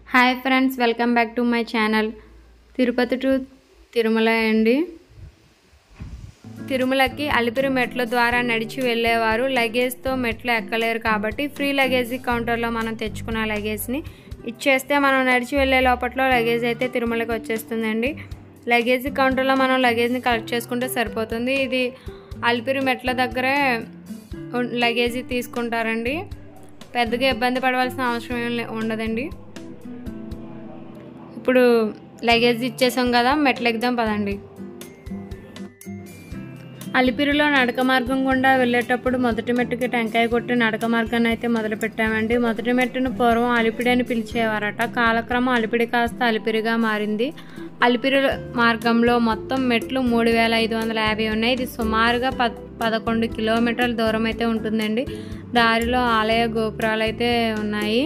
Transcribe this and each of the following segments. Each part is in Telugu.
hi friends welcome back to my channel Tirupati to Tirumala అండి తిరుమలకి అలిపిరి మెట్ల ద్వారా నడిచి వెళ్ళేవారు లగేజ్తో మెట్లు ఎక్కలేరు కాబట్టి ఫ్రీ లగేజ్ కౌంటర్లో మనం తెచ్చుకున్న లగేజ్ని ఇచ్చేస్తే మనం నడిచి వెళ్ళే లోపట్లో లగేజ్ అయితే తిరుమలకి వచ్చేస్తుందండి లగేజ్ కౌంటర్లో మనం లగేజ్ని కలెక్ట్ చేసుకుంటే సరిపోతుంది ఇది అలిపిరి మెట్ల దగ్గరే ఉన్- లగేజ్ తీసుకుంటారండి పెద్దగా ఇబ్బంది పడవలసిన అవసరం ఏం లే- ఉండదండి ఇప్పుడు లగేజ్ ఇచ్చేసాం కదా మెట్లు ఎగ్దాం పదండి అలిపిరిలో నడక మార్గం గుండా వెళ్ళేటప్పుడు మొదటి మెట్టుకి టెంకాయ కొట్టి నడక మార్గాన్ని అయితే మొదలు పెట్టామండి మొదటి మెట్టును పూర్వం అలిపిడి అని పిలిచేవారట కాలక్రమం అలిపిడి కాస్త అలిపిరిగా మారింది అలిపిరి మార్గంలో మొత్తం మెట్లు మూడు వేల ఐదు వందల యాభై ఉన్నాయి ఇది సుమారుగా పద్ పదకొండు కిలోమీటర్ల దూరం అయితే ఉంటుందండి దారిలో ఆలయ గోపురాలు అయితే ఉన్నాయి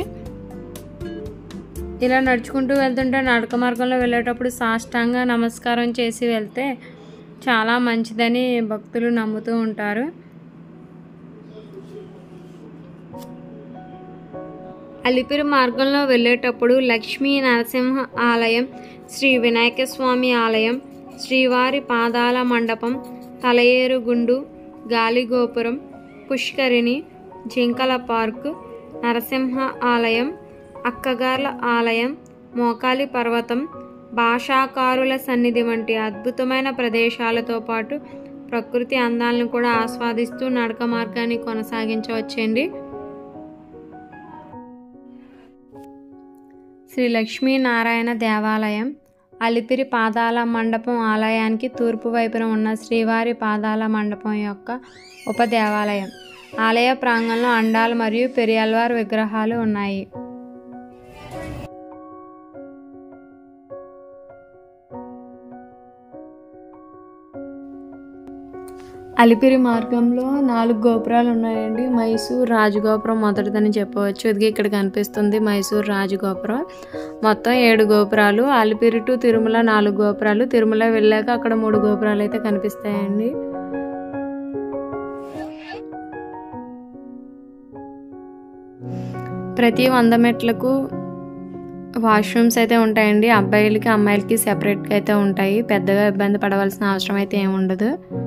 ఇలా నడుచుకుంటూ వెళ్తుంటే నడక మార్గంలో వెళ్ళేటప్పుడు సాష్టాంగ నమస్కారం చేసి వెళ్తే చాలా మంచిదని భక్తులు నమ్ముతూ ఉంటారు అలిపిరి మార్గంలో వెళ్ళేటప్పుడు లక్ష్మీ నరసింహ ఆలయం శ్రీ వినాయక స్వామి ఆలయం శ్రీవారి పాదాల మండపం తలయేరుగుండు గాలిగోపురం పుష్కరిణి జింకల పార్క్ నరసింహ ఆలయం అక్కగార్ల ఆలయం మోకాలి పర్వతం భాషాకారుల సన్నిధి వంటి అద్భుతమైన ప్రదేశాలతో పాటు ప్రకృతి అందాలను కూడా ఆస్వాదిస్తూ నడక మార్గాన్ని కొనసాగించవచ్చండి శ్రీ లక్ష్మీనారాయణ దేవాలయం అలిపిరి పాదాల మండపం ఆలయానికి తూర్పు వైపున ఉన్న శ్రీవారి పాదాల మండపం యొక్క ఉప దేవాలయం ఆలయ ప్రాంగణంలో అండాలు మరియు పెరియాల్వార్ విగ్రహాలు ఉన్నాయి అలిపిరి మార్గంలో నాలుగు గోపురాలు ఉన్నాయండి మైసూర్ రాజగోపురం మొదటిదని చెప్పవచ్చు ఇది ఇక్కడ కనిపిస్తుంది మైసూర్ రాజగోపురం మొత్తం ఏడు గోపురాలు అలిపిరి టు తిరుమల నాలుగు గోపురాలు తిరుమల వెళ్ళాక అక్కడ మూడు గోపురాలు అయితే కనిపిస్తాయండి ప్రతి వంద మెట్లకు వాష్రూమ్స్ అయితే ఉంటాయండి అబ్బాయిలకి అమ్మాయిలకి సెపరేట్గా అయితే ఉంటాయి పెద్దగా ఇబ్బంది పడవలసిన అవసరం అయితే ఏమి ఉండదు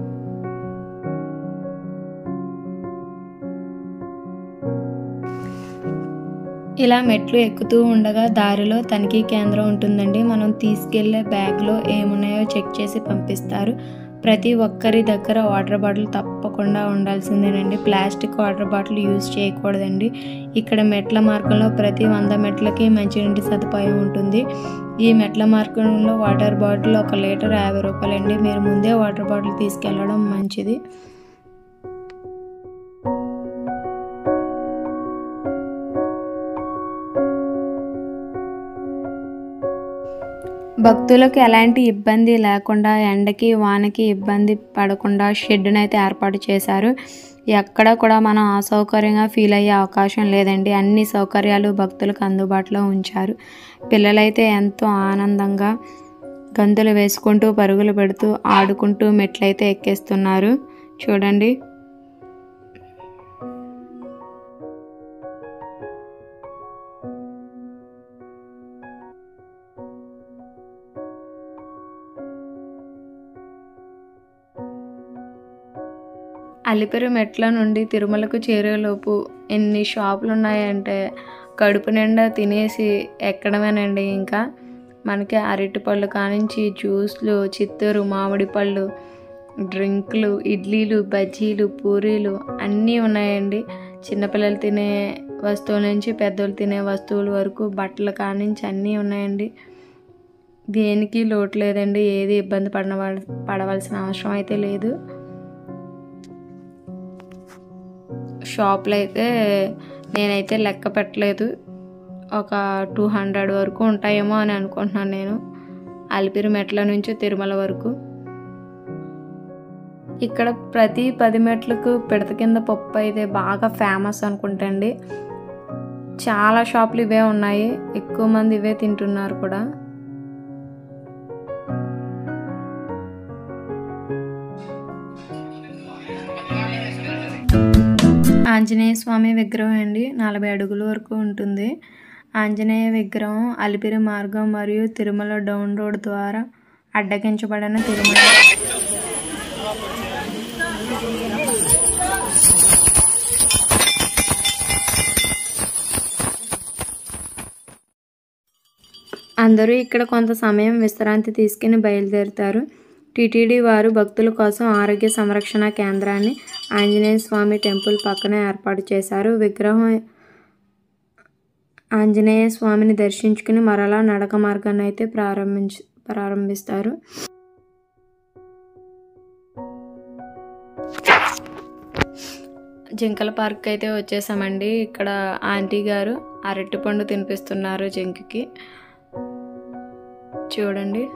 ఇలా మెట్లు ఎక్కుతూ ఉండగా దారిలో తనిఖీ కేంద్రం ఉంటుందండి మనం తీసుకెళ్లే బ్యాగ్లో ఏమున్నాయో చెక్ చేసి పంపిస్తారు ప్రతి ఒక్కరి దగ్గర వాటర్ బాటిల్ తప్పకుండా ఉండాల్సిందేనండి ప్లాస్టిక్ వాటర్ బాటిల్ యూజ్ చేయకూడదండి ఇక్కడ మెట్ల మార్గంలో ప్రతి వంద మెట్లకి మంచినీటి సదుపాయం ఉంటుంది ఈ మెట్ల మార్గంలో వాటర్ బాటిల్ ఒక లీటర్ యాభై రూపాయలండి మీరు ముందే వాటర్ బాటిల్ తీసుకెళ్ళడం మంచిది భక్తులకు ఎలాంటి ఇబ్బంది లేకుండా ఎండకి వానకి ఇబ్బంది పడకుండా షెడ్డును అయితే ఏర్పాటు చేశారు ఎక్కడ కూడా మనం అసౌకర్యంగా ఫీల్ అయ్యే అవకాశం లేదండి అన్ని సౌకర్యాలు భక్తులకు అందుబాటులో ఉంచారు పిల్లలైతే ఎంతో ఆనందంగా గంతులు వేసుకుంటూ పరుగులు పెడుతూ ఆడుకుంటూ మెట్లయితే ఎక్కేస్తున్నారు చూడండి అలిపిరి మెట్ల నుండి తిరుమలకు చేరేలోపు ఎన్ని షాపులు ఉన్నాయంటే కడుపు నిండా తినేసి ఎక్కడమేనండి ఇంకా మనకి అరటి పళ్ళు కానించి జ్యూస్లు చిత్తూరు మామిడి పళ్ళు డ్రింక్లు ఇడ్లీలు బజ్జీలు పూరీలు అన్నీ ఉన్నాయండి చిన్నపిల్లలు తినే వస్తువుల నుంచి పెద్దోళ్ళు తినే వస్తువుల వరకు బట్టలు కానించి అన్నీ ఉన్నాయండి దేనికి లోటు లేదండి ఏది ఇబ్బంది పడిన పడవలసిన అవసరం అయితే లేదు షాప్లో అయితే నేనైతే లెక్క పెట్టలేదు ఒక టూ హండ్రెడ్ వరకు ఉంటాయేమో అని అనుకుంటున్నాను నేను అలిపిరి మెట్ల నుంచి తిరుమల వరకు ఇక్కడ ప్రతి పది మెట్లకు పిడత కింద పప్పు అయితే బాగా ఫేమస్ అనుకుంటండి చాలా షాపులు ఇవే ఉన్నాయి ఎక్కువ మంది ఇవే తింటున్నారు కూడా ఆంజనేయ స్వామి విగ్రహం అండి నలభై అడుగుల వరకు ఉంటుంది ఆంజనేయ విగ్రహం అలిపిరి మార్గం మరియు తిరుమల డౌన్ రోడ్ ద్వారా అడ్డగించబడిన తిరుమల అందరూ ఇక్కడ కొంత సమయం విశ్రాంతి తీసుకుని బయలుదేరుతారు టీటీడీ వారు భక్తుల కోసం ఆరోగ్య సంరక్షణ కేంద్రాన్ని ఆంజనేయ స్వామి టెంపుల్ పక్కనే ఏర్పాటు చేశారు విగ్రహం ఆంజనేయ స్వామిని దర్శించుకుని మరలా నడక మార్గాన్ని అయితే ప్రారంభించ ప్రారంభిస్తారు జింకల పార్క్ అయితే వచ్చేసామండి ఇక్కడ ఆంటీ గారు అరటిపండు తినిపిస్తున్నారు జింకకి చూడండి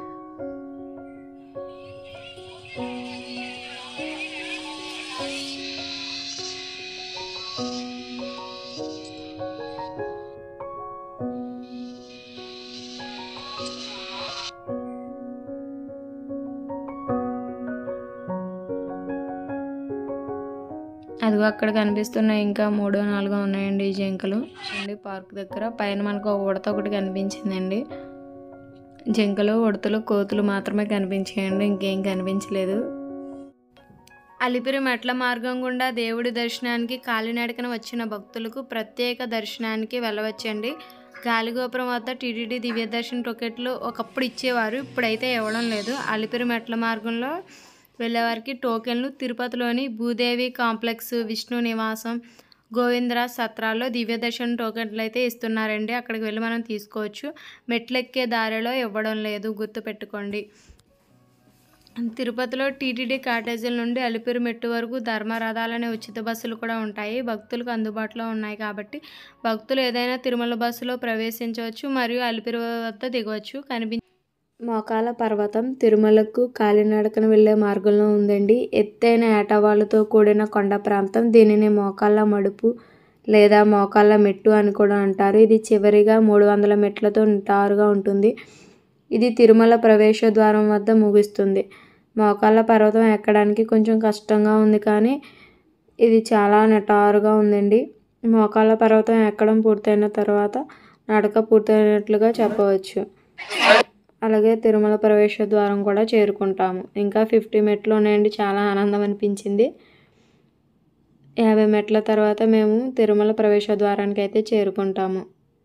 అదిగో అక్కడ కనిపిస్తున్నాయి ఇంకా మూడో నాలుగో ఉన్నాయండి ఈ జింకలు అండి పార్క్ దగ్గర పైన మనకు ఒక ఉడత ఒకటి కనిపించిందండి జింకలు ఉడతలు కోతులు మాత్రమే కనిపించాయండి ఇంకేం కనిపించలేదు అలిపిరి మెట్ల మార్గం గుండా దేవుడి దర్శనానికి కాలినడకన వచ్చిన భక్తులకు ప్రత్యేక దర్శనానికి వెళ్ళవచ్చండి గాలిగోపురం వద్ద టీటీడీ దివ్య దర్శన టికెట్లు ఒకప్పుడు ఇచ్చేవారు ఇప్పుడైతే ఇవ్వడం లేదు అలిపిరి మెట్ల మార్గంలో వెళ్ళేవారికి టోకెన్లు తిరుపతిలోని భూదేవి కాంప్లెక్స్ విష్ణు నివాసం గోవిందరాజ్ సత్రాల్లో దివ్య దర్శన టోకెన్లు అయితే ఇస్తున్నారండి అక్కడికి వెళ్ళి మనం తీసుకోవచ్చు మెట్లెక్కే దారిలో ఇవ్వడం లేదు గుర్తుపెట్టుకోండి తిరుపతిలో టీటీడీ కాటేజీల నుండి అలిపిరి మెట్టు వరకు ధర్మరథాలనే ఉచిత బస్సులు కూడా ఉంటాయి భక్తులకు అందుబాటులో ఉన్నాయి కాబట్టి భక్తులు ఏదైనా తిరుమల బస్సులో ప్రవేశించవచ్చు మరియు అలిపిరి వద్ద దిగవచ్చు కనిపి మోకాల పర్వతం తిరుమలకు కాలినడకన వెళ్ళే మార్గంలో ఉందండి ఎత్తైన ఏటవాళ్ళతో కూడిన కొండ ప్రాంతం దీనిని మోకాళ్ళ మడుపు లేదా మోకాళ్ళ మెట్టు అని కూడా అంటారు ఇది చివరిగా మూడు వందల మెట్లతో నిటారుగా ఉంటుంది ఇది తిరుమల ప్రవేశ ద్వారం వద్ద ముగుస్తుంది మోకాళ్ళ పర్వతం ఎక్కడానికి కొంచెం కష్టంగా ఉంది కానీ ఇది చాలా నిటారుగా ఉందండి మోకాళ్ళ పర్వతం ఎక్కడం పూర్తయిన తర్వాత నడక పూర్తయినట్లుగా చెప్పవచ్చు అలాగే తిరుమల ప్రవేశ ద్వారం కూడా చేరుకుంటాము ఇంకా ఫిఫ్టీ మెట్లు ఉన్నాయండి చాలా ఆనందం అనిపించింది యాభై మెట్ల తర్వాత మేము తిరుమల ప్రవేశ ద్వారానికి అయితే చేరుకుంటాము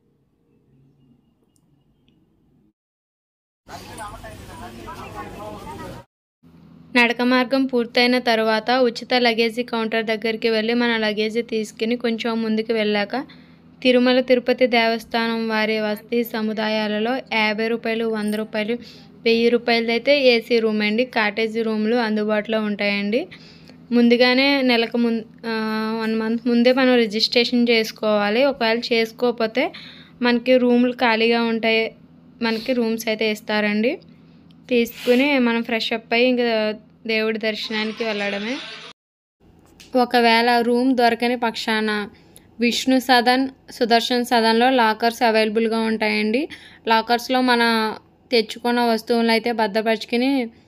నడక మార్గం పూర్తయిన తర్వాత ఉచిత లగేజీ కౌంటర్ దగ్గరికి వెళ్ళి మన లగేజీ తీసుకుని కొంచెం ముందుకు వెళ్ళాక తిరుమల తిరుపతి దేవస్థానం వారి వసతి సముదాయాలలో యాభై రూపాయలు వంద రూపాయలు వెయ్యి రూపాయలది అయితే ఏసీ రూమ్ అండి కాటేజీ రూమ్లు అందుబాటులో ఉంటాయండి ముందుగానే నెలకు ముం వన్ మంత్ ముందే మనం రిజిస్ట్రేషన్ చేసుకోవాలి ఒకవేళ చేసుకోకపోతే మనకి రూములు ఖాళీగా ఉంటాయి మనకి రూమ్స్ అయితే ఇస్తారండి తీసుకుని మనం ఫ్రెష్ అప్ అయ్యి ఇంకా దేవుడి దర్శనానికి వెళ్ళడమే ఒకవేళ రూమ్ దొరకని పక్షాన విష్ణు సదన్ సుదర్శన్ సదన్లో లాకర్స్ అవైలబుల్గా ఉంటాయండి లాకర్స్లో మన తెచ్చుకున్న వస్తువులను అయితే భద్రపరుచుకుని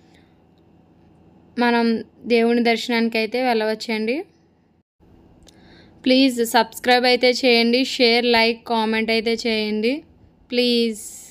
మనం దేవుని దర్శనానికి అయితే వెళ్ళవచ్చండి ప్లీజ్ సబ్స్క్రైబ్ అయితే చేయండి షేర్ లైక్ కామెంట్ అయితే చేయండి ప్లీజ్